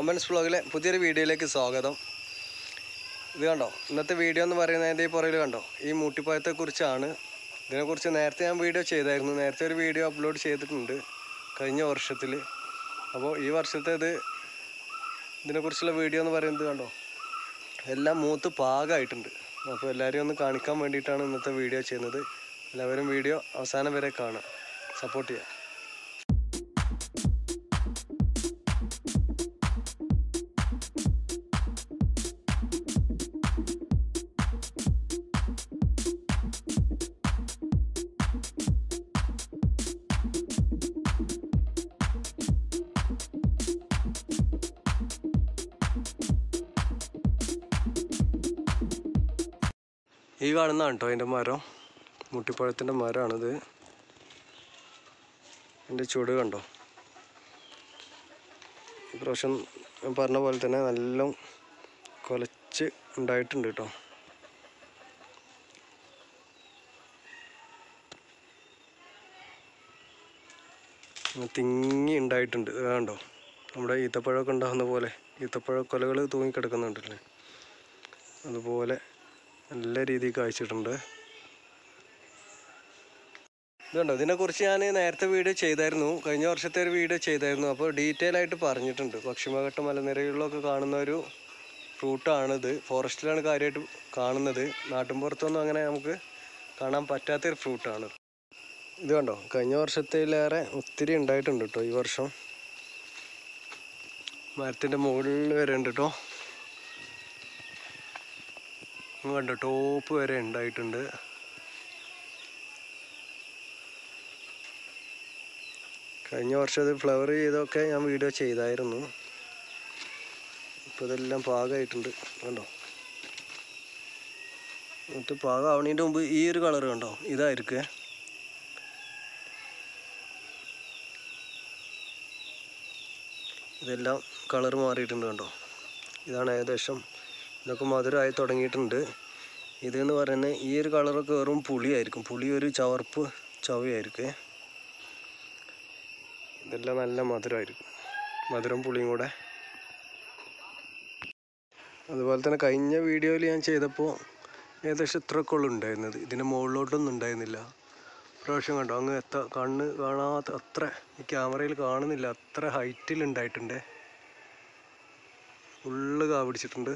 കൊമ്പൻസ് വ്ളോഗിലെ പുതിയൊരു വീഡിയോയിലേക്ക് സ്വാഗതം ഇത് കണ്ടോ ഇന്നത്തെ വീഡിയോ എന്ന് പറയുന്നതിൻ്റെ ഈ പുറകിൽ കണ്ടോ ഈ മൂട്ടിപ്പായത്തെക്കുറിച്ചാണ് ഇതിനെക്കുറിച്ച് നേരത്തെ ഞാൻ വീഡിയോ ചെയ്തായിരുന്നു നേരത്തെ ഒരു വീഡിയോ അപ്ലോഡ് ചെയ്തിട്ടുണ്ട് കഴിഞ്ഞ വർഷത്തിൽ അപ്പോൾ ഈ വർഷത്തെ ഇത് ഇതിനെക്കുറിച്ചുള്ള വീഡിയോ എന്ന് പറയുന്നത് കണ്ടോ എല്ലാം മൂത്ത് പാകമായിട്ടുണ്ട് അപ്പോൾ എല്ലാവരെയും ഒന്ന് കാണിക്കാൻ വേണ്ടിയിട്ടാണ് ഇന്നത്തെ വീഡിയോ ചെയ്യുന്നത് എല്ലാവരും വീഡിയോ അവസാനം വരെ കാണാം സപ്പോർട്ട് ചെയ്യാം ഈ കാണുന്നതാണ് കേട്ടോ അതിൻ്റെ മരം മുട്ടിപ്പഴത്തിൻ്റെ മരമാണിത് എൻ്റെ ചുട് കണ്ടോ ഈ പ്രാവശ്യം ഞാൻ പറഞ്ഞ പോലെ തന്നെ നല്ല കൊലച്ച് ഉണ്ടായിട്ടുണ്ട് കേട്ടോ ഇങ്ങനെ തിങ്ങി ഉണ്ടായിട്ടുണ്ട് ഇത് കണ്ടോ നമ്മുടെ ഈത്തപ്പഴമൊക്കെ ഉണ്ടാകുന്ന പോലെ ഈത്തപ്പഴ കൊലകൾ തൂങ്ങിക്കിടക്കുന്നുണ്ടല്ലേ അതുപോലെ നല്ല രീതിയിൽ കായ്ച്ചിട്ടുണ്ട് ഇതുണ്ടോ ഇതിനെക്കുറിച്ച് ഞാൻ നേരത്തെ വീഡിയോ ചെയ്തായിരുന്നു കഴിഞ്ഞ വർഷത്തെ ഒരു വീഡിയോ ചെയ്തായിരുന്നു അപ്പോൾ ഡീറ്റെയിൽ ആയിട്ട് പറഞ്ഞിട്ടുണ്ട് പക്ഷിമഘട്ട മലനിരകളിലൊക്കെ കാണുന്ന ഒരു ഫ്രൂട്ടാണിത് ഫോറസ്റ്റിലാണ് കാര്യമായിട്ട് കാണുന്നത് നാട്ടിൻപുറത്തൊന്നും അങ്ങനെ നമുക്ക് കാണാൻ പറ്റാത്തൊരു ഫ്രൂട്ടാണ് ഇത് കണ്ടോ കഴിഞ്ഞ വർഷത്തിലേറെ ഒത്തിരി ഉണ്ടായിട്ടുണ്ട് കേട്ടോ ഈ വർഷം മരത്തിൻ്റെ മുകളിൽ വരെ ഉണ്ട് കേട്ടോ ഇങ്ങ് കണ്ടോ ടോപ്പ് വരെ ഉണ്ടായിട്ടുണ്ട് കഴിഞ്ഞ വർഷം ഇത് ഫ്ലവർ ചെയ്തൊക്കെ ഞാൻ വീഡിയോ ചെയ്തായിരുന്നു ഇപ്പോൾ ഇതെല്ലാം പാകമായിട്ടുണ്ട് കണ്ടോ എന്നിട്ട് പാകമാവണതിൻ്റെ മുമ്പ് ഈ ഒരു കളർ കണ്ടോ ഇതായിരിക്കേ ഇതെല്ലാം കളർ മാറിയിട്ടുണ്ട് കണ്ടോ ഇതാണ് ഏകദേശം ഇതൊക്കെ മധുരമായി തുടങ്ങിയിട്ടുണ്ട് ഇതെന്ന് പറയുന്നത് ഈ ഒരു കളറൊക്കെ വെറും പുളിയായിരിക്കും പുളി ഒരു ചവർപ്പ് ചവയായിരിക്കും ഇതെല്ലാം നല്ല മധുരമായിരിക്കും മധുരം പുളിയും കൂടെ അതുപോലെ തന്നെ കഴിഞ്ഞ വീഡിയോയിൽ ഞാൻ ചെയ്തപ്പോൾ ഏകദേശം ഇത്രയൊക്കെ ഉള്ളു ഉണ്ടായിരുന്നത് ഇതിൻ്റെ മുകളിലോട്ടൊന്നും ഉണ്ടായിരുന്നില്ല പ്രാവശ്യം കണ്ടോ അങ്ങ് എത്ത കണ്ണ് കാണാത്ത അത്ര ഈ ക്യാമറയിൽ കാണുന്നില്ല അത്ര ഹൈറ്റിൽ ഉണ്ടായിട്ടുണ്ട് ഫുള്ള് കാ പിടിച്ചിട്ടുണ്ട്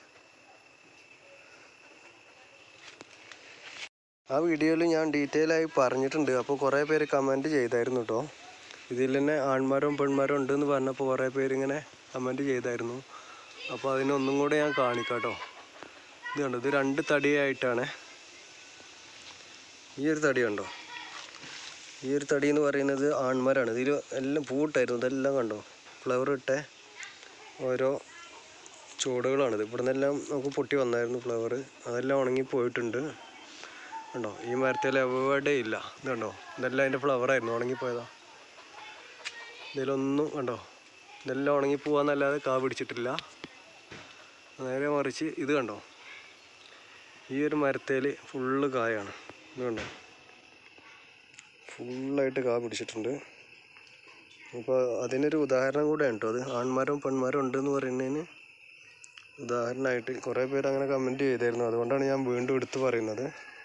ആ വീഡിയോയിൽ ഞാൻ ഡീറ്റെയിൽ ആയി പറഞ്ഞിട്ടുണ്ട് അപ്പോൾ കുറേ പേര് കമൻറ്റ് ചെയ്തായിരുന്നു കേട്ടോ ഇതിൽ തന്നെ ആൺമാരും പെൺമാരും ഉണ്ടെന്ന് പറഞ്ഞപ്പോൾ കുറേ പേര് ഇങ്ങനെ കമൻറ്റ് ചെയ്തായിരുന്നു അപ്പോൾ അതിനൊന്നും കൂടെ ഞാൻ കാണിക്കാം കേട്ടോ ഇത് കണ്ടോ ഇത് രണ്ട് തടിയായിട്ടാണ് ഈ ഒരു തടി കണ്ടോ ഈ ഒരു തടി എന്ന് പറയുന്നത് ആൺമരാണ് ഇതിൽ എല്ലാം പൂട്ടായിരുന്നു ഇതെല്ലാം കണ്ടോ ഫ്ലവർ ഇട്ട ഓരോ ചൂടുകളാണിത് ഇവിടെ നിന്നെല്ലാം നമുക്ക് പൊട്ടി വന്നായിരുന്നു ഫ്ലവർ അതെല്ലാം ഉണങ്ങി പോയിട്ടുണ്ട് കണ്ടോ ഈ മരത്തിൽ എവിടെ ഇല്ല ഇത് കണ്ടോ ഇതെല്ലാം അതിൻ്റെ ഫ്ലവറായിരുന്നു ഉണങ്ങിപ്പോയതാ ഇതിലൊന്നും കണ്ടോ ഇതെല്ലാം ഉണങ്ങി പോവാന്നല്ലാതെ കാ പിടിച്ചിട്ടില്ല നേരെ മറിച്ച് ഇത് കണ്ടോ ഈ ഒരു മരത്തേൽ ഫുള്ള് കായാണ് ഇത് കണ്ടോ ഫുള്ളായിട്ട് കാ പിടിച്ചിട്ടുണ്ട് അപ്പോൾ അതിനൊരു ഉദാഹരണം കൂടെയാണ് കേട്ടോ അത് ആൺമരവും പെൺമരവും ഉണ്ടെന്ന് പറയുന്നതിന് ഉദാഹരണമായിട്ട് കുറേ പേര് അങ്ങനെ കമൻറ്റ് ചെയ്തായിരുന്നു അതുകൊണ്ടാണ് ഞാൻ വീണ്ടും എടുത്ത് പറയുന്നത്